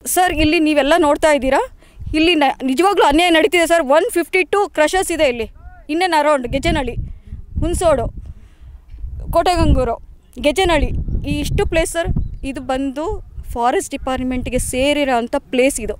sir ಇಲ್ಲಿ ನೀವೆಲ್ಲ ನೋಡ್ತಾ ಇದ್ದೀರಾ ಇಲ್ಲಿ ನ ನಿಜವಾಗ್ಲೂ ಅನ್ಯಾಯ ನಡೀತಿದೆ sir one fifty two crushers ಇದೆ ಇಲ್ಲಿ ಇನ್ನೇನು ಅರೌಂಡ್ ಗೆಜ್ಜೆನಹಳ್ಳಿ ಹುಣಸೋಡು ಕೋಟೆಗಂಗೂರು ಗೆಜ್ಜೆನಹಳ್ಳಿ ಈ ಇಷ್ಟು ಪ್ಲೇಸ್ ಸರ್ ಇದು ಬಂದು ಫಾರೆಸ್ಟ್ ಡಿಪಾರ್ಟ್ಮೆಂಟ್ಗೆ ಸೇರಿರೋ ಅಂಥ ಪ್ಲೇಸ್ ಇದು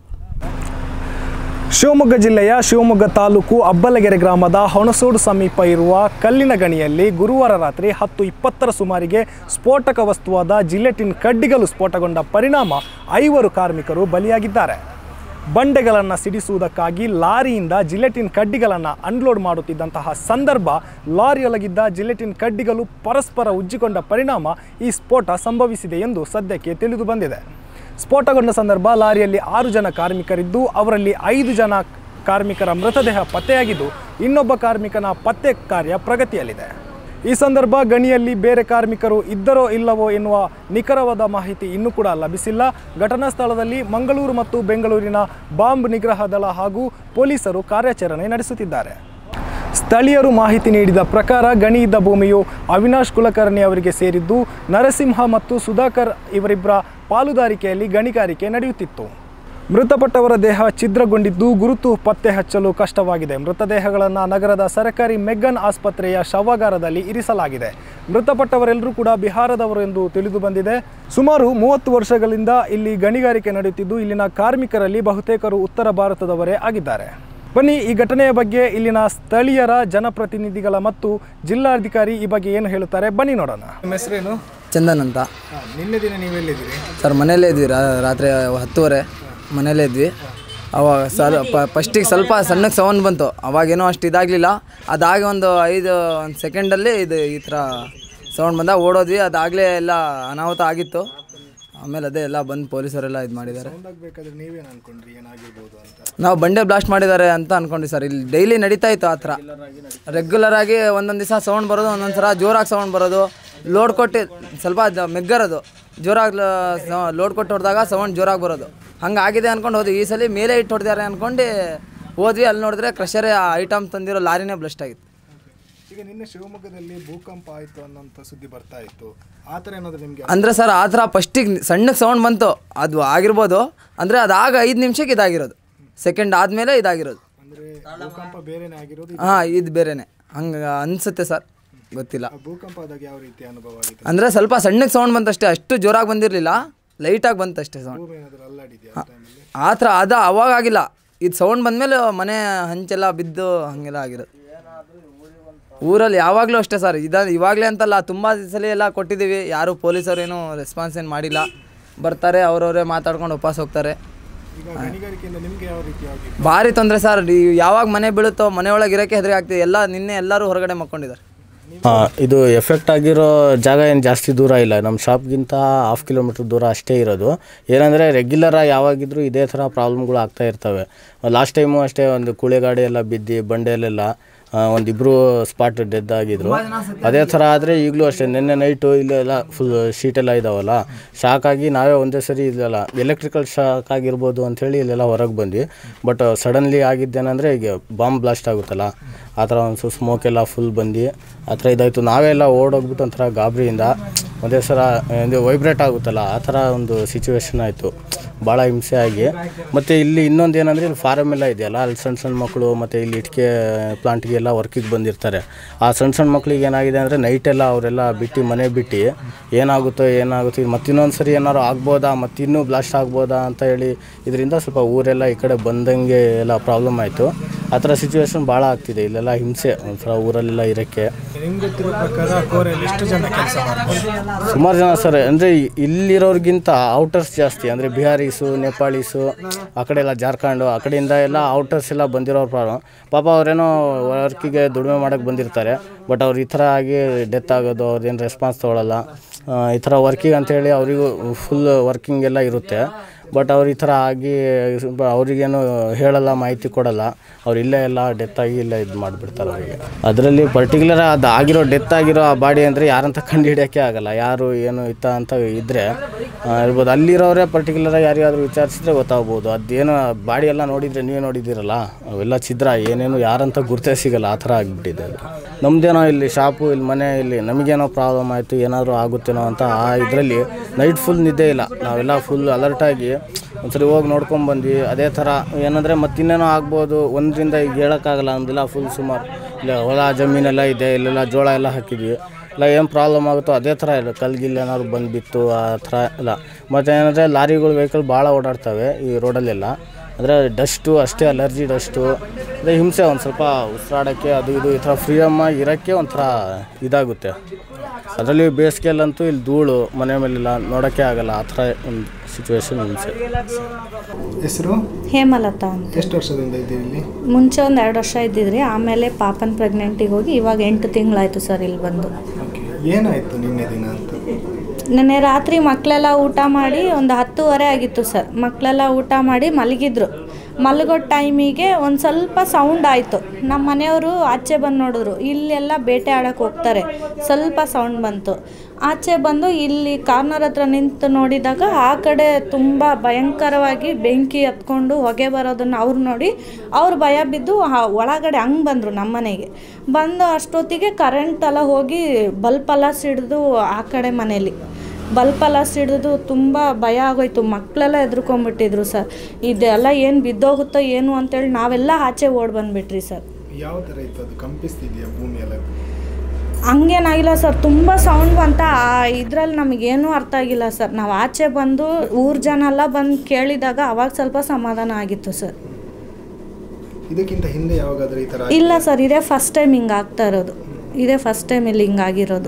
ಶಿವಮೊಗ್ಗ ಜಿಲ್ಲೆಯ ಶಿವಮೊಗ್ಗ ತಾಲೂಕು ಅಬ್ಬಲಗೆರೆ ಗ್ರಾಮದ ಹೊಣಸೋಡು ಸಮೀಪ ಇರುವ ಕಲ್ಲಿನ ಗಣಿಯಲ್ಲಿ ಗುರುವಾರ ರಾತ್ರಿ ಹತ್ತು ಇಪ್ಪತ್ತರ ಸುಮಾರಿಗೆ ಸ್ಫೋಟಕ ವಸ್ತುವಾದ ಜಿಲೆಟಿನ್ ಕಡ್ಡಿಗಳು ಸ್ಫೋಟಗೊಂಡ ಪರಿಣಾಮ ಐವರು ಕಾರ್ಮಿಕರು ಬಲಿಯಾಗಿದ್ದಾರೆ ಬಂಡೆಗಳನ್ನು ಸಿಡಿಸುವುದಕ್ಕಾಗಿ ಲಾರಿಯಿಂದ ಜಿಲೆಟಿನ್ ಕಡ್ಡಿಗಳನ್ನು ಅನ್ಲೋಡ್ ಮಾಡುತ್ತಿದ್ದಂತಹ ಸಂದರ್ಭ ಲಾರಿಯೊಳಗಿದ್ದ ಜಿಲೆಟಿನ್ ಕಡ್ಡಿಗಳು ಪರಸ್ಪರ ಉಜ್ಜಿಕೊಂಡ ಪರಿಣಾಮ ಈ ಸ್ಫೋಟ ಸಂಭವಿಸಿದೆ ಎಂದು ಸದ್ಯಕ್ಕೆ ತಿಳಿದು ಬಂದಿದೆ ಸ್ಫೋಟಗೊಂಡ ಸಂದರ್ಭ ಲಾರಿಯಲ್ಲಿ ಆರು ಜನ ಕಾರ್ಮಿಕರಿದ್ದು ಅವರಲ್ಲಿ ಐದು ಜನ ಕಾರ್ಮಿಕರ ಮೃತದೇಹ ಪತ್ತೆಯಾಗಿದ್ದು ಇನ್ನೊಬ್ಬ ಕಾರ್ಮಿಕನ ಪತ್ತೆ ಕಾರ್ಯ ಪ್ರಗತಿಯಲ್ಲಿದೆ ಈ ಸಂದರ್ಭ ಗಣಿಯಲ್ಲಿ ಬೇರೆ ಕಾರ್ಮಿಕರು ಇದ್ದರೋ ಇಲ್ಲವೋ ಎನ್ನುವ ನಿಖರವಾದ ಮಾಹಿತಿ ಇನ್ನೂ ಕೂಡ ಲಭಿಸಿಲ್ಲ ಘಟನಾ ಸ್ಥಳದಲ್ಲಿ ಮಂಗಳೂರು ಮತ್ತು ಬೆಂಗಳೂರಿನ ಬಾಂಬ್ ನಿಗ್ರಹ ದಳ ಹಾಗೂ ಪೊಲೀಸರು ಕಾರ್ಯಾಚರಣೆ ನಡೆಸುತ್ತಿದ್ದಾರೆ ಸ್ಥಳೀಯರು ಮಾಹಿತಿ ನೀಡಿದ ಪ್ರಕಾರ ಗಣಿ ಇದ್ದ ಭೂಮಿಯು ಅವಿನಾಶ್ ಕುಲಕರ್ಣಿ ಅವರಿಗೆ ಸೇರಿದ್ದು ನರಸಿಂಹ ಮತ್ತು ಸುಧಾಕರ್ ಇವರಿಬ್ಬರ ಪಾಲುದಾರಿಕೆಯಲ್ಲಿ ಗಣಿಗಾರಿಕೆ ನಡೆಯುತ್ತಿತ್ತು ಮೃತಪಟ್ಟವರ ದೇಹ ಛಿದ್ರಗೊಂಡಿದ್ದು ಗುರುತು ಪತ್ತೆ ಹಚ್ಚಲು ಕಷ್ಟವಾಗಿದೆ ಮೃತದೇಹಗಳನ್ನು ನಗರದ ಸರ್ಕಾರಿ ಮೆಗ್ಗನ್ ಆಸ್ಪತ್ರೆಯ ಶವಾಗಾರದಲ್ಲಿ ಇರಿಸಲಾಗಿದೆ ಮೃತಪಟ್ಟವರೆಲ್ಲರೂ ಕೂಡ ಬಿಹಾರದವರು ಎಂದು ತಿಳಿದು ಬಂದಿದೆ ಸುಮಾರು ಮೂವತ್ತು ವರ್ಷಗಳಿಂದ ಇಲ್ಲಿ ಗಣಿಗಾರಿಕೆ ನಡೆಯುತ್ತಿದ್ದು ಇಲ್ಲಿನ ಕಾರ್ಮಿಕರಲ್ಲಿ ಬಹುತೇಕರು ಉತ್ತರ ಭಾರತದವರೇ ಆಗಿದ್ದಾರೆ ಬನ್ನಿ ಈ ಘಟನೆಯ ಬಗ್ಗೆ ಇಲ್ಲಿನ ಸ್ಥಳೀಯರ ಜನಪ್ರತಿನಿಧಿಗಳ ಮತ್ತು ಜಿಲ್ಲಾಧಿಕಾರಿ ಈ ಬಗ್ಗೆ ಏನು ಹೇಳುತ್ತಾರೆ ಬನ್ನಿ ನೋಡೋಣ ನಿಮ್ಮ ಹೆಸರೇನು ಚಂದನ್ ಅಂತ ನಿನ್ನೆ ದಿನ ನೀವೆಲ್ಲಿದ್ದೀರಿ ಸರ್ ಮನೆಯಲ್ಲೇ ಇದ್ವಿ ರಾ- ರಾತ್ರಿ ಹತ್ತುವರೆ ಮನೆಯಲ್ಲೇ ಇದ್ವಿ ಅವಾಗ ಸರ್ ಫಸ್ಟಿಗೆ ಸ್ವಲ್ಪ ಸಣ್ಣಗೆ ಸೌಂಡ್ ಬಂತು ಅವಾಗೇನೋ ಅಷ್ಟು ಇದಾಗಲಿಲ್ಲ ಅದಾಗಿ ಒಂದು ಐದು ಒಂದು ಸೆಕೆಂಡಲ್ಲಿ ಇದು ಈ ಥರ ಸೌಂಡ್ ಬಂದ ಓಡೋದ್ವಿ ಅದಾಗಲೇ ಎಲ್ಲ ಅನಾಹುತ ಆಗಿತ್ತು ಆಮೇಲೆ ಅದೇ ಎಲ್ಲ ಬಂದು ಪೊಲೀಸರೆಲ್ಲ ಇದು ಮಾಡಿದ್ದಾರೆ ಬೇಕಾದ್ರೆ ನೀವೇನು ಅನ್ಕೊಂಡ್ರಿ ಏನಾಗಿರ್ಬೋದು ಅಂತ ನಾವು ಬಂಡೆ ಬ್ಲಾಸ್ಟ್ ಮಾಡಿದ್ದಾರೆ ಅಂತ ಅನ್ಕೊಂಡ್ವಿ ಸರ್ ಇಲ್ಲಿ ಡೈಲಿ ನಡೀತಾ ಇತ್ತು ಆ ಥರ ರೆಗ್ಯುಲರ್ ಆಗಿ ಒಂದೊಂದು ದಿವಸ ಸೌಂಡ್ ಬರೋದು ಒಂದೊಂದು ಸಲ ಜೋರಾಗಿ ಸೌಂಡ್ ಬರೋದು ಲೋಡ್ ಕೊಟ್ಟು ಸ್ವಲ್ಪ ಜ- ಮೆಗ್ಗರೋದು ಜೋರಾಗಿ ಲೋಡ್ ಕೊಟ್ಟು ಹೊಡೆದಾಗ ಸೌಂಡ್ ಜೋರಾಗಿ ಬರೋದು ಹಂಗೆ ಆಗಿದೆ ಅನ್ಕೊಂಡು ಹೋದ್ವಿ ಈ ಸಲ ಮೇಲೆ ಇಟ್ಟು ಹೊಡೆದಾರೆ ಅನ್ಕೊಂಡು ಹೋದ್ವಿ ಅಲ್ಲಿ ನೋಡಿದ್ರೆ ಕ್ರಷರೇ ಆ ಐಟಮ್ ತಂದಿರೋ ಲಾರಿನೇ ಬ್ಲಸ್ಟ್ ಆಗಿತ್ತು ಈಗ ನಿನ್ನೆ ಶಿವಮೊಗ್ಗದಲ್ಲಿ ಭೂಕಂಪ ಆಯಿತು ಅನ್ನೋಂಥ ಸುದ್ದಿ ಬರ್ತಾ ಇತ್ತು ಆ ಥರ ಏನಾದರೂ ನಿಮಗೆ ಅಂದರೆ ಸರ್ ಆ ಥರ ಫಸ್ಟಿಗೆ ಸಣ್ಣಗೆ ಸೌಂಡ್ ಬಂತು ಅದು ಆಗಿರ್ಬೋದು ಅಂದರೆ ಅದಾಗ ಐದು ನಿಮಿಷಕ್ಕೆ ಇದಾಗಿರೋದು ಸೆಕೆಂಡ್ ಆದಮೇಲೆ ಇದಾಗಿರೋದು ಅಂದರೆ ಭೂಕಂಪ ಬೇರೆನೇ ಆಗಿರೋದು ಹಾಂ ಇದು ಬೇರೆನೆ ಹಂಗೆ ಅನಿಸುತ್ತೆ ಸರ್ ಗೊತ್ತಿಲ್ಲ ಆ ಭೂಕಂಪ ಆದಾಗ ಯಾವ ರೀತಿ ಅನುಭವ ಆಗಿತ್ತು ಅಂದರೆ ಸ್ವಲ್ಪ ಸಣ್ಣಗೆ ಸೌಂಡ್ ಬಂತಷ್ಟೇ ಅಷ್ಟು ಜೋರಾಗಿ ಬಂದಿರಲಿಲ್ಲ ಲೈಟಾಗಿ ಬಂತಷ್ಟೇ ಸೌಂಡ್ ಭೂಮಿ ಏನಾದರೂ ಅಲ್ಲಾಡಿದೆಯಾ ಆ ಟೈಮಲ್ಲಿ ಆ ಥರ ಅದ ಅವಾಗ ಆಗಿಲ್ಲ ಇದು ಸೌಂಡ್ ಬಂದಮೇಲೆ ಮನೆ ಹಂಚೆಲ್ಲ ಬಿದ್ದು ಹಾಗೆಲ್ಲ ಆಗಿರೋದು ಊರಲ್ಲಿ ಯಾವಾಗಲೂ ಅಷ್ಟೇ ಸರ್ ಇದ ಇವಾಗಲೇ ಅಂತಲ್ಲ ತುಂಬ ಸಲ ಎಲ್ಲ ಕೊಟ್ಟಿದ್ದೀವಿ ಯಾರು ಪೊಲೀಸರು ಏನು ರೆಸ್ಪಾನ್ಸ್ ಏನು ಮಾಡಿಲ್ಲ ಬರ್ತಾರೆ ಅವ್ರವರೇ ಮಾತಾಡ್ಕೊಂಡು ವಾಪಸ್ ಹೋಗ್ತಾರೆ ಈಗ ಗಣಿಗಾರಿಕೆಯಿಂದ ನಿಮಗೆ ಯಾವ ರೀತಿ ಆಗಿತ್ತು ಭಾರಿ ತೊಂದರೆ ಸರ್ ಈ ಯಾವಾಗ ಮನೆ ಬೀಳುತ್ತೋ ಮನೆ ಒಳಗೆ ಇರೋಕ್ಕೆ ಹೆದರಿ ಆಗ್ತಿದೆ ಎಲ್ಲ ನಿನ್ನೆ ಎಲ್ಲರೂ ಹೊರಗಡೆ ಮಕ್ಕೊಂಡಿದ್ದಾರೆ ಹಾಂ ಇದು ಎಫೆಕ್ಟ್ ಆಗಿರೋ ಜಾಗ ಏನು ಜಾಸ್ತಿ ದೂರ ಇಲ್ಲ ನಮ್ಮ ಶಾಪ್ಗಿಂತ ಹಾಫ್ ಕಿಲೋಮೀಟ್ರ್ ದೂರ ಅಷ್ಟೇ ಇರೋದು ಏನಂದರೆ ರೆಗ್ಯುಲರಾಗಿ ಯಾವಾಗಿದ್ರೂ ಇದೇ ಥರ ಪ್ರಾಬ್ಲಮ್ಗಳು ಆಗ್ತಾ ಇರ್ತವೆ ಲಾಸ್ಟ್ ಟೈಮು ಅಷ್ಟೇ ಒಂದು ಕುಳೆಗಾಡಿ ಎಲ್ಲ ಬಿದ್ದು ಬಂಡೆಯಲ್ಲೆಲ್ಲ ಒಂದಿಬ್ಬರು ಸ್ಪಾಟ್ ಡೆಡ್ ಆಗಿದ್ರು ಅದೇ ಥರ ಆದರೆ ಈಗಲೂ ಅಷ್ಟೇ ನಿನ್ನೆ ನೈಟು ಇಲ್ಲೆಲ್ಲ ಫುಲ್ ಶೀಟೆಲ್ಲ ಇದಾವಲ್ಲ ಶಾಕ್ ಆಗಿ ನಾವೇ ಒಂದೇ ಸರಿ ಇಲ್ಲೆಲ್ಲ ಎಲೆಕ್ಟ್ರಿಕಲ್ ಶಾಕ್ ಆಗಿರ್ಬೋದು ಅಂಥೇಳಿ ಇಲ್ಲೆಲ್ಲ ಹೊರಗೆ ಬಂದ್ವಿ ಬಟ್ ಸಡನ್ಲಿ ಆಗಿದ್ದೇನೆಂದರೆ ಈಗ ಬಾಂಬ್ ಬ್ಲಾಸ್ಟ್ ಆಗುತ್ತಲ್ಲ ಆ ಥರ ಒಂದು ಸ್ಮೋಕ್ ಎಲ್ಲ ಫುಲ್ ಬಂದು ಆ ಥರ ಇದಾಯಿತು ನಾವೇ ಎಲ್ಲ ಓಡೋಗ್ಬಿಟ್ಟು ಒಂಥರ ಗಾಬರಿಯಿಂದ ಒಂದೇ ಸಲ ಒಂದು ವೈಬ್ರೇಟ್ ಆಗುತ್ತಲ್ಲ ಆ ಥರ ಒಂದು ಸಿಚುವೇಶನ್ ಆಯಿತು ಭಾಳ ಹಿಂಸೆ ಆಗಿ ಮತ್ತು ಇಲ್ಲಿ ಇನ್ನೊಂದು ಏನಂದರೆ ಇಲ್ಲಿ ಫಾರಮ್ ಎಲ್ಲ ಇದೆಯಲ್ಲ ಅಲ್ಲಿ ಸಣ್ಣ ಸಣ್ಣ ಮಕ್ಕಳು ಮತ್ತು ಇಲ್ಲಿ ಇಟ್ಕೆ ಪ್ಲಾಂಟ್ಗೆ ಎಲ್ಲ ವರ್ಕಿಗೆ ಬಂದಿರ್ತಾರೆ ಆ ಸಣ್ಣ ಸಣ್ಣ ಮಕ್ಳಿಗೆ ಏನಾಗಿದೆ ಅಂದರೆ ನೈಟೆಲ್ಲ ಅವರೆಲ್ಲ ಬಿಟ್ಟು ಮನೆ ಬಿಟ್ಟು ಏನಾಗುತ್ತೋ ಏನಾಗುತ್ತೋ ಇದು ಮತ್ತೆ ಇನ್ನೊಂದು ಸರಿ ಏನಾದ್ರು ಆಗ್ಬೋದಾ ಮತ್ತು ಇನ್ನೂ ಬ್ಲಾಸ್ಟ್ ಆಗ್ಬೋದಾ ಅಂತ ಹೇಳಿ ಇದರಿಂದ ಸ್ವಲ್ಪ ಊರೆಲ್ಲ ಈ ಕಡೆ ಬಂದಂಗೆ ಎಲ್ಲ ಪ್ರಾಬ್ಲಮ್ ಆಯಿತು ಆ ಥರ ಸಿಚುವೇಶನ್ ಭಾಳ ಆಗ್ತಿದೆ ಇಲ್ಲೆಲ್ಲ ಹಿಂಸೆ ಒಂಥರ ಊರಲ್ಲೆಲ್ಲ ಇರೋಕ್ಕೆ ನಿಮ್ಗೆ ಗೊತ್ತಿರೋ ಪ್ರಕಾರ ಕೋರೆಯಲ್ಲಿ ಎಷ್ಟು ಜನ ಕೆಲಸ ಮಾಡ್ತಾರೆ ಸುಮಾರು ಜನ ಸರ್ ಅಂದರೆ ಇಲ್ಲಿರೋರಿಗಿಂತ ಔಟರ್ಸ್ ಜಾಸ್ತಿ ಅಂದರೆ ಬಿಹಾರೀಸು ನೇಪಾಳೀಸು ಆ ಕಡೆ ಎಲ್ಲ ಜಾರ್ಖಂಡು ಆ ಕಡೆಯಿಂದ ಎಲ್ಲ ಔಟರ್ಸ್ ಎಲ್ಲ ಬಂದಿರೋರು ಪ್ರಾಬ್ಲಮ್ ಪಾಪ ಅವರೇನೋ ವರ್ಕಿಗೆ ದುಡಿಮೆ ಮಾಡೋಕ್ಕೆ ಬಂದಿರ್ತಾರೆ ಬಟ್ ಅವ್ರು ಈ ಥರ ಆಗಿ ಡೆತ್ ಆಗೋದು ಅವ್ರದ್ದೇನು ರೆಸ್ಪಾನ್ಸ್ ತೊಗೊಳಲ್ಲ ಆ, ಈ ಥರ ವರ್ಕಿಂಗ್ ಅಂತೇಳಿ ಅವರಿಗೂ ಫುಲ್ ವರ್ಕಿಂಗ್ ಎಲ್ಲ ಇರುತ್ತೆ ಬಟ್ ಅವ್ರು ಈ ಥರ ಆಗಿ ಸ್ವಲ್ಪ ಅವರಿಗೇನು ಹೇಳಲ್ಲ ಮಾಹಿತಿ ಕೊಡಲ್ಲ ಅವ್ರು ಇಲ್ಲೇ ಎಲ್ಲ ಡೆತ್ ಆಗಿ ಇಲ್ಲೇ ಇದು ಮಾಡಿಬಿಡ್ತಾರೆ ಅವರಿಗೆ ಅದರಲ್ಲಿ ಪರ್ಟಿಕ್ಯುಲರ್ ಅದು ಆಗಿರೋ ಡೆತ್ ಆಗಿರೋ ಆ ಬಾಡಿ ಅಂದರೆ ಯಾರಂತ ಕಂಡು ಹಿಡಿಯೋಕ್ಕೆ ಆಗಲ್ಲ ಯಾರು ಏನು ಇತ್ತ ಅಂತ ಇದ್ದರೆ ಇರ್ಬೋದು ಅಲ್ಲಿರೋರೇ ಪರ್ಟಿಕ್ಯುಲರಾಗಿ ಯಾರಿಗಾದ್ರೂ ವಿಚಾರಿಸಿದ್ರೆ ಗೊತ್ತಾಗ್ಬೋದು ಅದೇನು ಬಾಡಿ ಎಲ್ಲ ನೋಡಿದರೆ ನೀವೇ ನೋಡಿದ್ದೀರಲ್ಲ ಅವೆಲ್ಲ ಛಿದ್ರ ಏನೇನು ಯಾರಂತ ಗುರ್ತೇ ಸಿಗಲ್ಲ ಆ ಥರ ಆಗಿಬಿಟ್ಟಿದೆ ಅದು ನಮ್ಮದೇನೋ ಇಲ್ಲಿ ಶಾಪು ಇಲ್ಲಿ ಮನೆ ಇಲ್ಲಿ ನಮಗೇನೋ ಪ್ರಾಬ್ಲಮ್ ಆಯಿತು ಏನಾದರೂ ಆಗುತ್ತೇನೋ ಅಂತ ಆ ಇದರಲ್ಲಿ ನೈಟ್ ಫುಲ್ ನಿದ್ದೆ ಇಲ್ಲ ನಾವೆಲ್ಲ ಫುಲ್ ಅಲರ್ಟಾಗಿ ಒಂದ್ಸರಿ ಹೋಗಿ ನೋಡ್ಕೊಂಡು ಬಂದ್ವಿ ಅದೇ ಥರ ಏನಂದರೆ ಮತ್ತಿನ್ನೇನೋ ಆಗ್ಬೋದು ಒಂದರಿಂದ ಈಗ ಹೇಳೋಕ್ಕಾಗಲ್ಲ ನಮ್ದೆಲ್ಲ ಫುಲ್ ಸುಮಾರು ಇಲ್ಲ ಹೊಲ ಜಮೀನೆಲ್ಲ ಇದೆ ಇಲ್ಲೆಲ್ಲ ಜೋಳ ಎಲ್ಲ ಹಾಕಿದ್ವಿ ಇಲ್ಲ ಏನು ಪ್ರಾಬ್ಲಮ್ ಆಗುತ್ತೋ ಅದೇ ಥರ ಇಲ್ಲ ಕಲ್ಗಿಲ್ ಏನಾದ್ರು ಬಂದುಬಿತ್ತು ಆ ಥರ ಇಲ್ಲ ಮತ್ತು ಏನಂದರೆ ಲಾರಿಗಳು ವೆಹಿಕಲ್ ಭಾಳ ಓಡಾಡ್ತವೆ ಈ ರೋಡಲ್ಲೆಲ್ಲ ಅಂದರೆ ಡಸ್ಟು ಅಷ್ಟೇ ಅಲರ್ಜಿ ಡಸ್ಟು ಅದೇ ಹಿಂಸೆ ಒಂದು ಸ್ವಲ್ಪ ಉಸಿರಾಡೋಕ್ಕೆ ಅದು ಇದು ಈ ಥರ ಫ್ರೀಯಮ್ಮಾಗಿ ಇರೋಕ್ಕೆ ಒಂಥರ ಇದಾಗುತ್ತೆ ಅದರಲ್ಲಿ ಬೇಸಿಗೆಯಲ್ಲಂತೂ ಇಲ್ಲಿ ಧೂಳು ಮನೆ ಮೇಲೆಲ್ಲ ನೋಡೋಕ್ಕೆ ಆಗಲ್ಲ ಆ ಥರ ಒಂದು ಸಿಚುವೇಶನ್ ಹಿಂಸೆ ಹೆಸರು ಹೇಮಲತಾ ಅಂತ ಎಷ್ಟು ವರ್ಷದಿಂದ ಇದ್ದೀರಿ ಇಲ್ಲಿ ಮುಂಚೆ ಒಂದು ಎರಡು ವರ್ಷ ಇದ್ದಿದ್ರಿ ಆಮೇಲೆ ಪಾಪನ ಪ್ರೆಗ್ನೆಂಟಿಗೆ ಹೋಗಿ ಇವಾಗ ಎಂಟು ತಿಂಗಳಾಯ್ತು ಸರ್ ಇಲ್ಲಿ ಬಂದು ಓಕೆ ಏನಾಯಿತು ನಿನ್ನೆ ದಿನ ಅಂತ ನೆನ್ನೆ ರಾತ್ರಿ ಮಕ್ಕಳೆಲ್ಲ ಊಟ ಮಾಡಿ ಒಂದು ಹತ್ತುವರೆ ಆಗಿತ್ತು ಸರ್ ಮಕ್ಕಳೆಲ್ಲ ಊಟ ಮಾಡಿ ಮಲಗಿದ್ರು ಮಲಗೋ ಟೈಮಿಗೆ ಒಂದು ಸ್ವಲ್ಪ ಸೌಂಡ್ ಆಯಿತು ನಮ್ಮ ಮನೆಯವರು ಆಚೆ ಬಂದು ನೋಡಿದ್ರು ಇಲ್ಲೆಲ್ಲ ಬೇಟೆ ಆಡೋಕೆ ಹೋಗ್ತಾರೆ ಸ್ವಲ್ಪ ಸೌಂಡ್ ಬಂತು ಆಚೆ ಬಂದು ಇಲ್ಲಿ ಕಾರ್ನರ್ ಹತ್ರ ನಿಂತು ನೋಡಿದಾಗ ಆ ಕಡೆ ತುಂಬ ಭಯಂಕರವಾಗಿ ಬೆಂಕಿ ಹತ್ಕೊಂಡು ಹೊಗೆ ಬರೋದನ್ನು ಅವ್ರು ನೋಡಿ ಅವ್ರು ಭಯ ಬಿದ್ದು ಆ ಒಳಗಡೆ ಹಂಗೆ ಬಂದರು ನಮ್ಮ ಮನೆಗೆ ಬಂದು ಅಷ್ಟೊತ್ತಿಗೆ ಕರೆಂಟ್ ಎಲ್ಲ ಹೋಗಿ ಬಲ್ಪೆಲ್ಲ ಸಿಡಿದು ಆ ಕಡೆ ಮನೇಲಿ ಬಲ್ಪೆಲ್ಲ ಸಿಡಿದು ತುಂಬ ಭಯ ಆಗೋಯ್ತು ಮಕ್ಕಳೆಲ್ಲ ಎದ್ರುಕೊಂಬಿಟ್ಟಿದ್ರು ಸರ್ ಇದೆಲ್ಲ ಏನು ಬಿದ್ದೋಗುತ್ತೋ ಏನು ಅಂತೇಳಿ ನಾವೆಲ್ಲ ಆಚೆ ಓಡ್ ಬಂದ್ಬಿಟ್ರಿ ಸರ್ ಯಾವ ಥರ ಇತ್ತು ಅದು ಕಂಪಿಸ್ತಿದೆಯಾ ಭೂಮಿ ಎಲ್ಲ ಹಂಗೇನಾಗಿಲ್ಲ ಸರ್ ತುಂಬ ಸೌಂಡ್ ಬಂತ ಆ ಇದ್ರಲ್ಲಿ ನಮಗೇನೂ ಅರ್ಥ ಆಗಿಲ್ಲ ಸರ್ ನಾವು ಆಚೆ ಬಂದು ಊರ ಜನ ಎಲ್ಲ ಬಂದು ಕೇಳಿದಾಗ ಅವಾಗ ಸ್ವಲ್ಪ ಸಮಾಧಾನ ಆಗಿತ್ತು ಸರ್ ಇದಕ್ಕಿಂತ ಹಿಂದೆ ಯಾವಾಗಾದ್ರೂ ಈ ಥರ ಇಲ್ಲ ಸರ್ ಇದೇ ಫಸ್ಟ್ ಟೈಮ್ ಹಿಂಗೆ ಆಗ್ತಾ ಇರೋದು ಇದೇ ಫಸ್ಟ್ ಟೈಮ್ ಇಲ್ಲಿ ಹಿಂಗಾಗಿರೋದು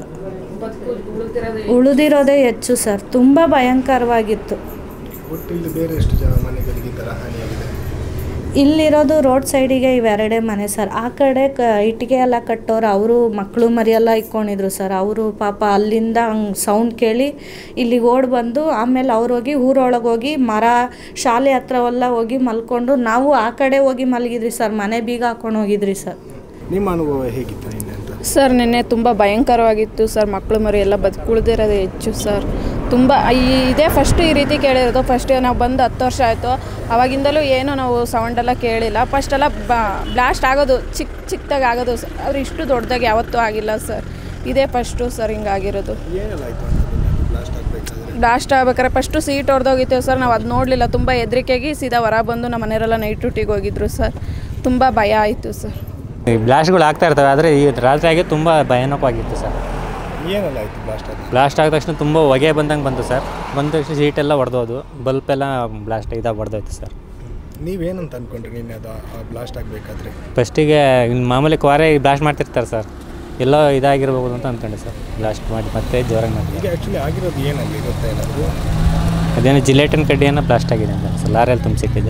ಉಳಿದಿರೋದೇ ಹೆಚ್ಚು ಸರ್ ತುಂಬ ಭಯಂಕರವಾಗಿತ್ತು ಒಟ್ಟು ಇಲ್ಲಿ ಬೇರೆ ಎಷ್ಟು ಜನ ಮನೆಗಳಿಗೆ ಈ ಥರ ಹಾನಿಯಾಗಿದೆ ಇಲ್ಲಿರೋದು ರೋಡ್ ಸೈಡಿಗೆ ಇವೆರಡೇ ಮನೆ ಸರ್ ಆ ಕಡೆ ಕ ಇಟ್ಟಿಗೆ ಎಲ್ಲ ಕಟ್ಟೋರು ಅವರು ಮಕ್ಕಳು ಮರಿಯೆಲ್ಲ ಇಕ್ಕೊಂಡಿದ್ರು ಸರ್ ಅವರು ಪಾಪ ಅಲ್ಲಿಂದ ಹಂಗೆ ಸೌಂಡ್ ಕೇಳಿ ಇಲ್ಲಿಗೆ ಓಡ್ ಬಂದು ಆಮೇಲೆ ಅವ್ರು ಹೋಗಿ ಊರೊಳಗೆ ಹೋಗಿ ಮರ ಶಾಲೆ ಹತ್ರವೆಲ್ಲ ಹೋಗಿ ಮಲ್ಕೊಂಡು ನಾವು ಆ ಕಡೆ ಹೋಗಿ ಮಲಗಿದ್ರಿ ಸರ್ ಮನೆ ಬೀಗ ಹಾಕೊಂಡು ಹೋಗಿದ್ರಿ ಸರ್ ನಿಮ್ಮ ಅನುಭವ ಹೇಗಿತ್ತು ನಿನ್ನೆ ಅಂತ ಸರ್ ನಿನ್ನೆ ತುಂಬ ಭಯಂಕರವಾಗಿತ್ತು ಸರ್ ಮಕ್ಕಳು ಮರಿ ಎಲ್ಲ ಬದುಕುಳಿದಿರೋದೇ ಹೆಚ್ಚು ಸರ್ ತುಂಬ ಈ ಇದೇ ಫಸ್ಟ್ ಈ ರೀತಿ ಕೇಳಿರೋದು ಫಸ್ಟ್ ನಾವು ಬಂದು ಹತ್ತು ವರ್ಷ ಆಯಿತು ಅವಾಗಿಂದಲೂ ಏನು ನಾವು ಸೌಂಡೆಲ್ಲ ಕೇಳಿಲ್ಲ ಫಸ್ಟೆಲ್ಲ ಬ್ಲಾಸ್ಟ್ ಆಗೋದು ಚಿಕ್ಕ ಚಿಕ್ಕದಾಗಿ ಆಗೋದು ಸ- ಅವ್ರು ಇಷ್ಟು ದೊಡ್ಡದಾಗಿ ಯಾವತ್ತೂ ಆಗಿಲ್ಲ ಸರ್ ಇದೇ ಫಸ್ಟು ಸರ್ ಹಿಂಗಾಗಿರೋದು ಏನೆಲ್ಲ ಆಯಿತು ಅಂತ ಬ್ಲಾಸ್ಟ್ ಆಗಬೇಕಾದ್ರೆ ಬ್ಲಾಸ್ಟ್ ಆಗ್ಬೇಕಾದ್ರೆ ಫಸ್ಟು ಸೀಟ್ ಹೊಡೆದೋಗಿತ್ತೇವೆ ಸರ್ ನಾವು ಅದು ನೋಡಲಿಲ್ಲ ತುಂಬ ಹೆದರಿಕೆಗೆ ಸೀದಾ ಹೊರ ಬಂದು ನಮ್ಮ ಮನೆಯವರೆಲ್ಲ ನೈಟ್ ಡ್ಯೂಟಿಗೆ ಹೋಗಿದ್ರು ಸರ್ ತುಂಬ ಭಯ ಆಯಿತು ಸರ್ ಈ ಬ್ಲಾಸ್ಟ್ಗಳು ಆಗ್ತಾ ಇರ್ತವೆ ಆದರೆ ಈ ರಾತ್ರಿ ಆಗಿ ತುಂಬ ಭಯಾನಕವಾಗಿತ್ತು ಸರ್ ಏನೆಲ್ಲ ಆಯಿತು ಬ್ಲಾಸ್ಟ್ ಆಗಿ ಬ್ಲಾಸ್ಟ್ ಆದ ತಕ್ಷಣ ತುಂಬ ಹೊಗೆ ಬಂದಂಗೆ ಬಂತು ಸರ್ ಬಂದ ತಕ್ಷಣ ಸೀಟೆಲ್ಲ ಹೊಡೆದೋದು ಬಲ್ಪ್ ಎಲ್ಲ ಬ್ಲಾಸ್ಟ್ ಇದಾಗಿ ಹೊಡೆದೋಯ್ತು ಸರ್ ನೀವೇನಂತ ಅಂದ್ಕೊಂಡ್ರಿ ನಿನ್ನೆ ಅದು ಬ್ಲಾಸ್ಟ್ ಆಗಬೇಕಾದ್ರೆ ಫಸ್ಟಿಗೆ ಇನ್ನು ಮಾಮೂಲಿ ಕ್ವಾರೆ ಬ್ಲಾಸ್ಟ್ ಮಾಡ್ತಿರ್ತಾರೆ ಸರ್ ಎಲ್ಲೋ ಇದಾಗಿರ್ಬೋದು ಅಂತ ಅಂದ್ಕೊಂಡೆ ಸರ್ ಬ್ಲಾಸ್ಟ್ ಮಾಡಿ ಮತ್ತೆ ಜೋರಾಗಿ ಮಾಡಿ ಈಗ ಆ್ಯಕ್ಚುಲಿ ಆಗಿರೋದು ಏನಲ್ಲಿ ಗೊತ್ತಾ ಏನಾದರೂ ಅದೇನೋ ಜಿಲೇಟಿನ್ ಕಡ್ಡಿಯನ್ನು ಬ್ಲಾಸ್ಟ್ ಆಗಿದೆ ಅಂತ ಸರ್ ಲಾರಿಯಲ್ಲಿ ತುಂಬಿಸಿಟ್ಟಿದೆ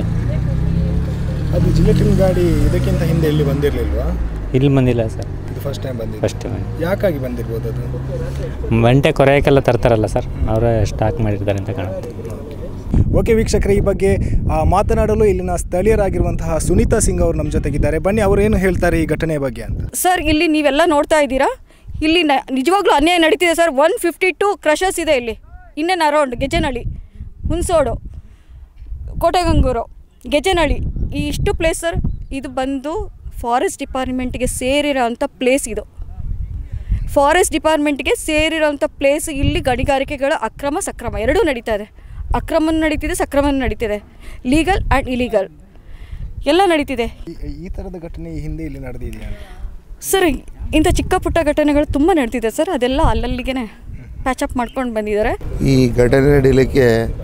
ಅದು ಜಿಲೆಟಿನ್ ಗಾಡಿ ಇದಕ್ಕಿಂತ ಹಿಂದೆ ಎಲ್ಲಿ ಬಂದಿರಲಿಲ್ವಾ ಇಲ್ಲಿ ಬಂದಿಲ್ಲ ಸರ್ ಇದು ಫಸ್ಟ್ ಟೈಮ್ ಬಂದಿದೆ ಫಸ್ಟ್ ಯಾಕಾಗಿ ಬಂದಿರ್ಬೋದು ಅದು ಬಂಟೆ ಕೊರೆಯೋಕ್ಕೆಲ್ಲ ತರ್ತಾರಲ್ಲ ಸರ್ ಅವರೇ ಸ್ಟಾಕ್ ಮಾಡಿರ್ತಾರೆ ಅಂತ ಕಾಣುತ್ತೆ ಓಕೆ ವೀಕ್ಷಕರೇ ಈ ಬಗ್ಗೆ ಆ, ಮಾತನಾಡಲು ಇಲ್ಲಿನ ಸ್ಥಳೀಯರಾಗಿರುವಂತಹ ಸುನೀತಾ ಸಿಂಗ್ ಅವರು ನಮ್ಮ ಜೊತೆಗಿದ್ದಾರೆ ಬನ್ನಿ ಅವರು ಏನು ಹೇಳ್ತಾರೆ ಈ ಘಟನೆ ಬಗ್ಗೆ ಅಂತ ಸರ್ ಇಲ್ಲಿ ನೀವೆಲ್ಲ ನೋಡ್ತಾ ಇದ್ದೀರಾ ಇಲ್ಲಿ ನ ನಿಜವಾಗ್ಲೂ ಅನ್ಯಾಯ ನಡೀತಿದೆ sir one fifty two crushers ಇದೆ ಇಲ್ಲಿ ಇನ್ನೇನು ಅರೌಂಡ್ ಗೆಜ್ಜೆನಹಳ್ಳಿ ಹುಣಸೋಡು ಕೋಟೆಗಂಗೂರು ಗೆಜ್ಜೆನಹಳ್ಳಿ ಈ ಇಷ್ಟು ಪ್ಲೇಸ್ ಸರ್ ಇದು ಬಂದು ಫಾರೆಸ್ಟ್ ಡಿಪಾರ್ಟ್ಮೆಂಟ್ಗೆ ಸೇರಿರೋಂಥ ಪ್ಲೇಸ್ ಇದು ಫಾರೆಸ್ಟ್ ಡಿಪಾರ್ಟ್ಮೆಂಟ್ಗೆ ಸೇರಿರೋಂಥ ಪ್ಲೇಸ್ ಇಲ್ಲಿ ಗಣಿಗಾರಿಕೆಗಳ ಅಕ್ರಮ ಸಕ್ರಮ ಎರಡೂ ನಡೀತಾ ಇದೆ ಅಕ್ರಮ ನಡೀತಿದೆ ಸಕ್ರಮ ನಡೀತಿದೆ ಲೀಗಲ್ ಆ್ಯಂಡ್ ಇಲೀಗಲ್ ಎಲ್ಲ ನಡೀತಿದೆ ಈ ಥರದ ಘಟನೆ ಈ ಹಿಂದೆ ಇಲ್ಲಿ ನಡೆದಿದೆಯಾ ಸರ್ ಇಂಥ ಚಿಕ್ಕ ಪುಟ್ಟ ಘಟನೆಗಳು ತುಂಬ ನಡೀತಿದೆ ಸರ್ ಅದೆಲ್ಲ ಅಲ್ಲಲ್ಲಿಗೆ ಪ್ಯಾಚಪ್ ಮಾಡ್ಕೊಂಡು ಬಂದಿದ್ದಾರೆ ಈ ಘಟನೆ ನಡೀಲಿಕ್ಕೆ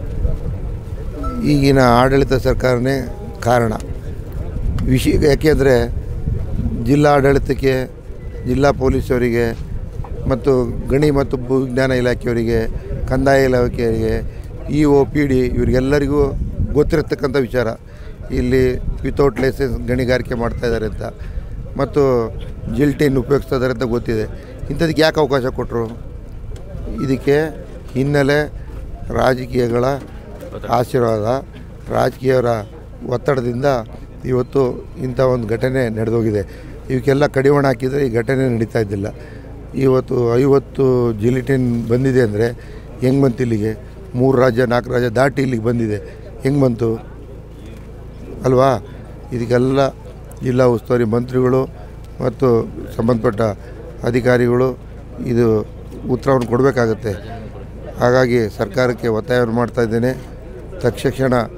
ಈಗಿನ ಆಡಳಿತ ಸರ್ಕಾರನೇ ಕಾರಣ ವಿಷಯ ಯಾಕೆಂದರೆ ಜಿಲ್ಲಾ ಆಡಳಿತಕ್ಕೆ ಜಿಲ್ಲಾ ಪೊಲೀಸವರಿಗೆ ಮತ್ತು ಗಣಿ ಮತ್ತು ಭೂವಿಜ್ಞಾನ ಇಲಾಖೆಯವರಿಗೆ ಕಂದಾಯ ಇಲಾಖೆಯವರಿಗೆ ಇ ಒ ಪಿ ಡಿ ಇವರಿಗೆಲ್ಲರಿಗೂ ಗೊತ್ತಿರತಕ್ಕಂಥ ವಿಚಾರ ಇಲ್ಲಿ ವಿತೌಟ್ ಲೈಸೆನ್ಸ್ ಗಣಿಗಾರಿಕೆ ಮಾಡ್ತಾ ಇದ್ದಾರೆ ಅಂತ ಮತ್ತು ಜಿಲ್ಟಿನ್ ಉಪಯೋಗಿಸ್ತಾ ಇದ್ದಾರೆ ಅಂತ ಗೊತ್ತಿದೆ ಇಂಥದಕ್ಕೆ ಯಾಕೆ ಅವಕಾಶ ಕೊಟ್ಟರು ಇದಕ್ಕೆ ಹಿನ್ನೆಲೆ ರಾಜಕೀಯಗಳ ಆಶೀರ್ವಾದ ರಾಜಕೀಯರ ಒತ್ತಡದಿಂದ ಇವತ್ತು ಇಂಥ ಒಂದು ಘಟನೆ ನಡೆದೋಗಿದೆ ಇವಕ್ಕೆಲ್ಲ ಕಡಿವಾಣ ಹಾಕಿದರೆ ಈ ಘಟನೆ ನಡೀತಾ ಇದ್ದಿಲ್ಲ ಇವತ್ತು ಐವತ್ತು ಜಿಲಿಟಿನ್ ಬಂದಿದೆ ಅಂದರೆ ಹೆಂಗೆ ಬಂತು ಇಲ್ಲಿಗೆ ಮೂರು ರಾಜ್ಯ ನಾಲ್ಕು ರಾಜ್ಯ ದಾಟಿ ಇಲ್ಲಿಗೆ ಬಂದಿದೆ ಹೆಂಗೆ ಬಂತು ಅಲ್ವಾ ಇದಕ್ಕೆಲ್ಲ ಜಿಲ್ಲಾ ಉಸ್ತುವಾರಿ ಮಂತ್ರಿಗಳು ಮತ್ತು ಸಂಬಂಧಪಟ್ಟ ಅಧಿಕಾರಿಗಳು ಇದು ಉತ್ತರವನ್ನು ಕೊಡಬೇಕಾಗತ್ತೆ ಹಾಗಾಗಿ ಸರ್ಕಾರಕ್ಕೆ ಒತ್ತಾಯವನ್ನು ಮಾಡ್ತಾ ಇದ್ದೇನೆ ತಕ್ಷಣ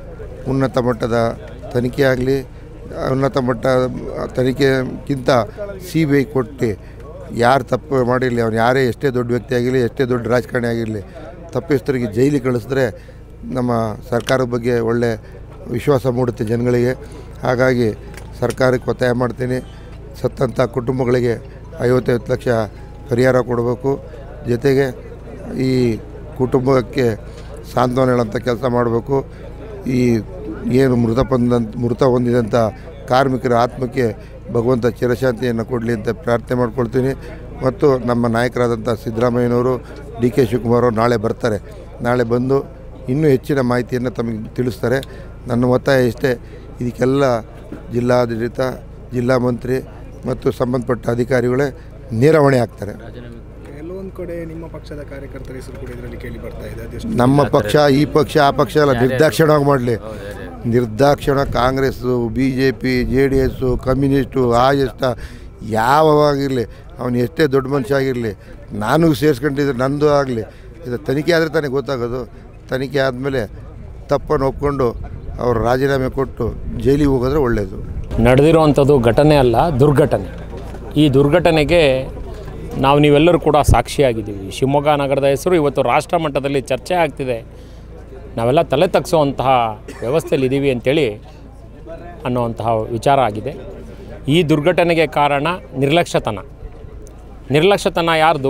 ಉನ್ನತ ಮಟ್ಟದ ತನಿಖೆ ಆಗಲಿ ಉನ್ನತ ಮಟ್ಟ ತನಿಖೆಗಿಂತ ಸಿ ಬಿ ಐ ಕೊಟ್ಟು ಯಾರು ತಪ್ಪು ಮಾಡಿರಲಿ ಅವ್ನು ಯಾರೇ ಎಷ್ಟೇ ದೊಡ್ಡ ವ್ಯಕ್ತಿ ಆಗಿರಲಿ ಎಷ್ಟೇ ದೊಡ್ಡ ರಾಜಕಾರಣಿ ಆಗಿರಲಿ ತಪ್ಪಿಸ್ತರಿಗೆ ಜೈಲಿಗೆ ಕಳಿಸಿದ್ರೆ ನಮ್ಮ ಸರ್ಕಾರದ ಬಗ್ಗೆ ಒಳ್ಳೆ ವಿಶ್ವಾಸ ಮೂಡುತ್ತೆ ಜನಗಳಿಗೆ ಹಾಗಾಗಿ ಸರ್ಕಾರಕ್ಕೆ ಒತ್ತಾಯ ಮಾಡ್ತೀನಿ ಸತ್ತಂಥ ಕುಟುಂಬಗಳಿಗೆ ಐವತ್ತೈವತ್ತು ಲಕ್ಷ ಪರಿಹಾರ ಕೊಡಬೇಕು ಜೊತೆಗೆ ಈ ಕುಟುಂಬಕ್ಕೆ ಸಾಂತ್ವನ ಹೇಳೋಂಥ ಕೆಲಸ ಮಾಡಬೇಕು ಈ ಏನು ಮೃತ ಬಂದಂತ ಮೃತ ಹೊಂದಿದಂಥ ಕಾರ್ಮಿಕರ ಆತ್ಮಕ್ಕೆ ಭಗವಂತ ಚಿರಶಾಂತಿಯನ್ನು ಕೊಡಲಿ ಅಂತ ಪ್ರಾರ್ಥನೆ ಮಾಡ್ಕೊಳ್ತೀನಿ ಮತ್ತು ನಮ್ಮ ನಾಯಕರಾದಂಥ ಸಿದ್ದರಾಮಯ್ಯನವರು ಡಿ ಕೆ ಶಿವಕುಮಾರ್ ಅವರು ನಾಳೆ ಬರ್ತಾರೆ ನಾಳೆ ಬಂದು ಇನ್ನೂ ಹೆಚ್ಚಿನ ಮಾಹಿತಿಯನ್ನು ತಮಗೆ ತಿಳಿಸ್ತಾರೆ ನನ್ನ ಒತ್ತಾಯ ಇಷ್ಟೇ ಇದಕ್ಕೆಲ್ಲ ಜಿಲ್ಲಾಡಳಿತ ಜಿಲ್ಲಾ ಮಂತ್ರಿ ಮತ್ತು ಸಂಬಂಧಪಟ್ಟ ಅಧಿಕಾರಿಗಳೇ ನೇರ ಹೊಣೆ ಆಗ್ತಾರೆ ಕೆಲವೊಂದು ಕಡೆ ನಿಮ್ಮ ಪಕ್ಷದ ಕಾರ್ಯಕರ್ತರ ಹೆಸರು ಕೂಡ ಇದರಲ್ಲಿ ಕೇಳಿ ಬರ್ತಾ ಇದೆ ಅದೆಷ್ಟು ನಮ್ಮ ಪಕ್ಷ ಈ ಪಕ್ಷ ಆ ಪಕ್ಷ ಎಲ್ಲ ನಿರ್ದಾಕ್ಷಿಣ್ಯವಾಗಿ ಮಾಡಲಿ ನಿರ್ದಾಕ್ಷಿಣ Congress B J P J D S communist ಆ ಎಷ್ಟ ಯಾವಾಗಿರಲಿ ಅವನು ಎಷ್ಟೇ ದೊಡ್ಡ ಮನುಷ್ಯ ಆಗಿರಲಿ ನಾನು ಸೇರಿಸ್ಕೊಂಡಿದ್ರೆ ನಂದು ಆಗಲಿ ಇದು ತನಿಖೆ ಆದರೆ ತಾನೇ ಗೊತ್ತಾಗೋದು ತನಿಖೆ ಆದಮೇಲೆ ತಪ್ಪನ್ನು ಒಪ್ಕೊಂಡು ಅವರು ರಾಜೀನಾಮೆ ಕೊಟ್ಟು ಜೈಲಿಗೆ ಹೋಗೋದ್ರೆ ಒಳ್ಳೆಯದು ನಡೆದಿರುವಂಥದ್ದು ಘಟನೆ ಅಲ್ಲ ದುರ್ಘಟನೆ ಈ ದುರ್ಘಟನೆಗೆ ನಾವು ನೀವೆಲ್ಲರೂ ಕೂಡ ಸಾಕ್ಷಿಯಾಗಿದ್ದೀವಿ ಶಿವಮೊಗ್ಗ ನಗರದ ಹೆಸರು ಇವತ್ತು ರಾಷ್ಟ್ರ ಮಟ್ಟದಲ್ಲಿ ಚರ್ಚೆ ಆಗ್ತಿದೆ ನಾವೆಲ್ಲ ತಲೆ ತಗ್ಸುವಂತಹ ವ್ಯವಸ್ಥೆಯಲ್ಲಿ ಇದ್ದೀವಿ ಅಂತೇಳಿ ಅನ್ನುವಂತಹ ವಿಚಾರ ಆಗಿದೆ ಈ ದುರ್ಘಟನೆಗೆ ಕಾರಣ ನಿರ್ಲಕ್ಷ್ಯತನ ನಿರ್ಲಕ್ಷ್ಯತನ ಯಾರ್ದು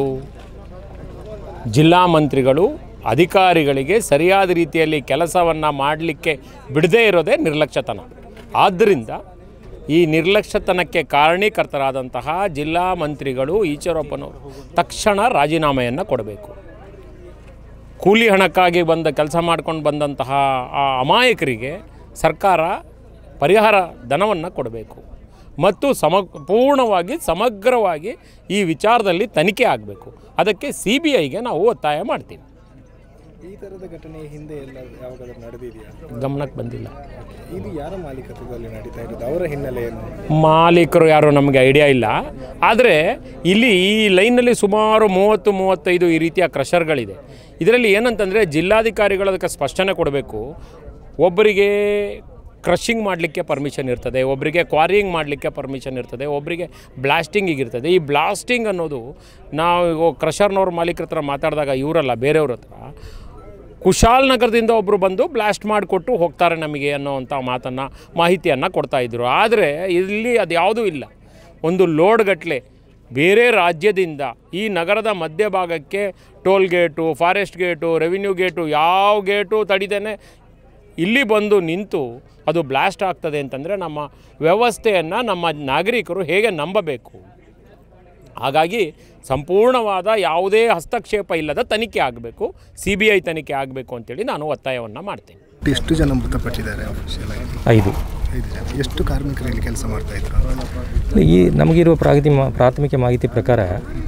ಜಿಲ್ಲಾ ಮಂತ್ರಿಗಳು ಅಧಿಕಾರಿಗಳಿಗೆ ಸರಿಯಾದ ರೀತಿಯಲ್ಲಿ ಕೆಲಸವನ್ನು ಮಾಡಲಿಕ್ಕೆ ಬಿಡದೇ ಇರೋದೇ ನಿರ್ಲಕ್ಷ್ಯತನ ಆದ್ದರಿಂದ ಈ ನಿರ್ಲಕ್ಷ್ಯತನಕ್ಕೆ ಕಾರಣೀಕರ್ತರಾದಂತಹ ಜಿಲ್ಲಾ ಮಂತ್ರಿಗಳು ಈಶ್ವರಪ್ಪನವರು ತಕ್ಷಣ ರಾಜೀನಾಮೆಯನ್ನು ಕೊಡಬೇಕು ಕೂಲಿ ಹಣಕ್ಕಾಗಿ ಬಂದ ಕೆಲಸ ಮಾಡ್ಕೊಂಡು ಬಂದಂತಹ ಆ ಅಮಾಯಕರಿಗೆ ಸರ್ಕಾರ ಪರಿಹಾರ ಧನವನ್ನು ಕೊಡಬೇಕು ಮತ್ತು ಸಮ ಪೂರ್ಣವಾಗಿ ಸಮಗ್ರವಾಗಿ ಈ ವಿಚಾರದಲ್ಲಿ ತನಿಖೆ ಆಗಬೇಕು ಅದಕ್ಕೆ ಸಿ ಬಿ ಐಗೆ ನಾವು ಒತ್ತಾಯ ಮಾಡ್ತೀವಿ ಈ ಥರದ ಘಟನೆ ಹಿಂದೆ ಎಲ್ಲ ಯಾವಾಗಾದ್ರೂ ನಡೆದಿದೆಯಾ ಗಮನಕ್ಕೆ ಬಂದಿಲ್ಲ ಇದು ಯಾರ ಮಾಲೀಕತ್ವದಲ್ಲಿ ನಡೀತಾ ಇರೋದು ಅವರ ಹಿನ್ನೆಲೆ ಏನು ಮಾಲೀಕರು ಯಾರು ನಮಗೆ ಐಡಿಯಾ ಇಲ್ಲ ಆದರೆ ಇಲ್ಲಿ ಈ ಲೈನಲ್ಲಿ ಸುಮಾರು ಮೂವತ್ತು ಮೂವತ್ತೈದು ಈ ರೀತಿಯ ಕ್ರಷರ್ಗಳಿದೆ ಇದರಲ್ಲಿ ಏನಂತಂದರೆ ಜಿಲ್ಲಾಧಿಕಾರಿಗಳು ಅದಕ್ಕೆ ಸ್ಪಷ್ಟನೆ ಕೊಡಬೇಕು ಒಬ್ಬರಿಗೆ ಕ್ರಷಿಂಗ್ ಮಾಡಲಿಕ್ಕೆ ಪರ್ಮಿಷನ್ ಇರ್ತದೆ ಒಬ್ಬರಿಗೆ ಕ್ವಾರಿಯಿಂಗ್ ಮಾಡಲಿಕ್ಕೆ ಪರ್ಮಿಷನ್ ಇರ್ತದೆ ಒಬ್ಬರಿಗೆ ಬ್ಲಾಸ್ಟಿಂಗಿಗೆ ಇರ್ತದೆ ಈ ಬ್ಲಾಸ್ಟಿಂಗ್ ಅನ್ನೋದು ನಾವು ಕ್ರಷರ್ನವ್ರ ಮಾಲೀಕರ ಹತ್ರ ಮಾತಾಡಿದಾಗ ಇವರಲ್ಲ ಬೇರೆಯವ್ರ ಹತ್ರ ಕುಶಾಲನಗರದಿಂದ ಒಬ್ಬರು ಬಂದು ಬ್ಲಾಸ್ಟ್ ಮಾಡಿಕೊಟ್ಟು ಹೋಗ್ತಾರೆ ನಮಗೆ ಅನ್ನೋವಂಥ ಮಾತನ್ನು ಮಾಹಿತಿಯನ್ನು ಕೊಡ್ತಾಯಿದ್ರು ಆದರೆ ಇಲ್ಲಿ ಅದು ಯಾವುದೂ ಇಲ್ಲ ಒಂದು ಲೋಡ್ ಗಟ್ಟಲೆ ಬೇರೆ ರಾಜ್ಯದಿಂದ ಈ ನಗರದ ಮಧ್ಯಭಾಗಕ್ಕೆ toll gate forest gate revenue gate ಯಾವ ಗೇಟು ತಡಿದೇನೆ ಇಲ್ಲಿ ಬಂದು ನಿಂತು ಅದು ಬ್ಲಾಸ್ಟ್ ಆಗ್ತದೆ ಅಂತಂದರೆ ನಮ್ಮ ವ್ಯವಸ್ಥೆಯನ್ನು ನಮ್ಮ ನಾಗರಿಕರು ಹೇಗೆ ನಂಬಬೇಕು ಹಾಗಾಗಿ ಸಂಪೂರ್ಣವಾದ ಯಾವುದೇ ಹಸ್ತಕ್ಷೇಪ ಇಲ್ಲದ ತನಿಖೆ ಆಗಬೇಕು ಸಿ ಬಿ ಐ ತನಿಖೆ ಆಗಬೇಕು ಅಂತೇಳಿ ನಾನು ಒತ್ತಾಯವನ್ನು ಮಾಡ್ತೇನೆ ಎಷ್ಟು ಜನ ಮೃತಪಟ್ಟಿದ್ದಾರೆ ಅಫಿಷಿಯಲ್ ಆಗಿ ಐದು ಐದು ಜನ ಎಷ್ಟು ಕಾರ್ಮಿಕರು ಇಲ್ಲಿ ಕೆಲಸ ಮಾಡ್ತಾ ಇದ್ರು ಈ ನಮಗಿರುವ ಪ್ರಾಗತಿ ಮಾ- ಪ್ರಾಥಮಿಕ ಮಾಹಿತಿ ಪ್ರಕಾರ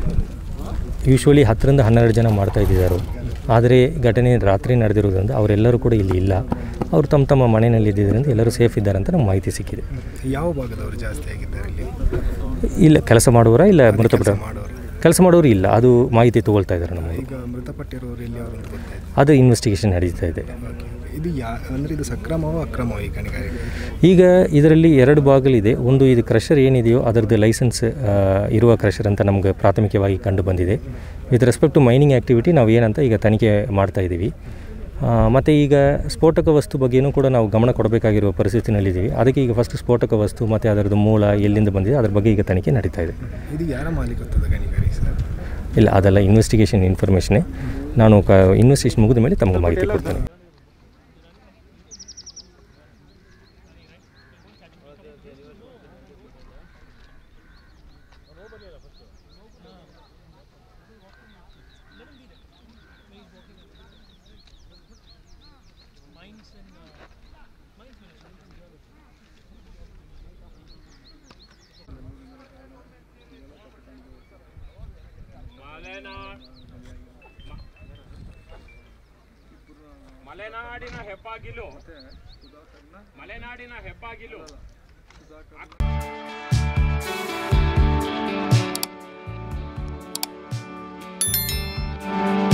ಯೂಶ್ವಲಿ ಹತ್ತರಿಂದ ಹನ್ನೆರಡು ಜನ ಮಾಡ್ತಾ ಇದ್ದಿದ್ದಾರೆ ಆದರೆ ಘಟನೆ ರಾತ್ರಿ ನಡೆದಿರೋದ್ರಿಂದ ಅವರೆಲ್ಲರೂ ಕೂಡ ಇಲ್ಲಿ ಇಲ್ಲ ಅವರು ತಮ್ಮ ತಮ್ಮ ಮನೆಯಲ್ಲಿ ಇದ್ದಿದ್ದರಿಂದ ಎಲ್ಲರೂ ಸೇಫ್ ಇದ್ದಾರೆ ಅಂತ ನಮ್ಗೆ ಮಾಹಿತಿ ಸಿಕ್ಕಿದೆ ಯಾವ ಭಾಗದವರು ಜಾಸ್ತಿ ಆಗಿದ್ದಾರೆ ಇಲ್ಲಿ ಇಲ್ಲ ಕೆಲಸ ಮಾಡುವರ ಇಲ್ಲ ಮೃತಪಟ್ಟ ಕೆಲಸ ಮಾಡೋರು ಇಲ್ಲ ಅದು ಮಾಹಿತಿ ತಗೊಳ್ತಾ ಇದ್ದಾರೆ ನಮಗೆ ಈಗ ಮೃತಪಟ್ಟಿರೋರು ಎಲ್ಲಿ ಅವರು ಅಂತ ಗೊತ್ತಾಯ್ತು ಅದು ಇನ್ವೆಸ್ಟಿಗೇಷನ್ ನಡೀತಾ ಇದೆ ಇದು ಯಾ ಅಂದರೆ ಇದು ಸಕ್ರಮವೋ ಅಕ್ರಮವೋ ಈ ಗಣಿಗಾರಿಕೆ ಈಗ ಇದರಲ್ಲಿ ಎರಡು ಭಾಗಲಿದೆ ಒಂದು ಇದು ಕ್ರಷರ್ ಏನಿದೆಯೋ ಅದರದ್ದು ಲೈಸೆನ್ಸ್ ಆ, ಇರುವ ಕ್ರಷರ್ ಅಂತ ನಮಗೆ ಪ್ರಾಥಮಿಕವಾಗಿ ಕಂಡು ಬಂದಿದೆ with respect to mining activity ನಾವು ಏನಂತ ಈಗ ತನಿಖೆ ಮಾಡ್ತಾ ಇದ್ದೀವಿ ಮತ್ತು ಈಗ ಸ್ಫೋಟಕ ವಸ್ತು ಬಗ್ಗೆಯೂ ಕೂಡ ನಾವು ಗಮನ ಕೊಡಬೇಕಾಗಿರುವ ಪರಿಸ್ಥಿತಿನಲ್ಲಿದ್ದೀವಿ ಅದಕ್ಕೆ ಈಗ ಫಸ್ಟ್ ಸ್ಫೋಟಕ ವಸ್ತು ಮತ್ತು ಅದರದ್ದು ಮೂಲ ಎಲ್ಲಿಂದ ಬಂದಿದೆ ಅದ್ರ ಬಗ್ಗೆ ಈಗ ತನಿಖೆ ನಡೀತಾ ಇದೆ ಇದು ಯಾರ ಮಾಲೀಕತ್ವದ ಗಣಿಗಾರಿಕೆ ಸರ್ ಇಲ್ಲ ಅದೆಲ್ಲ ಇನ್ವೆಸ್ಟಿಗೇಷನ್ ಇನ್ಫಾರ್ಮೇಷನ್ನೇ ನಾನು ಕ ಇನ್ವೆಸ್ಟಿಗೇಷನ್ ಮುಗಿದ ಮೇಲೆ ತಮಗೆ ಮಾಹಿತಿ ಕೊಡ್ತೇನೆ ಮಲೆನಾಡಿನ ಹೆಬ್ಬಾಗಿಲು ಮಲೆನಾಡಿನ ಹೆಬ್ಬಾಗಿಲು Thank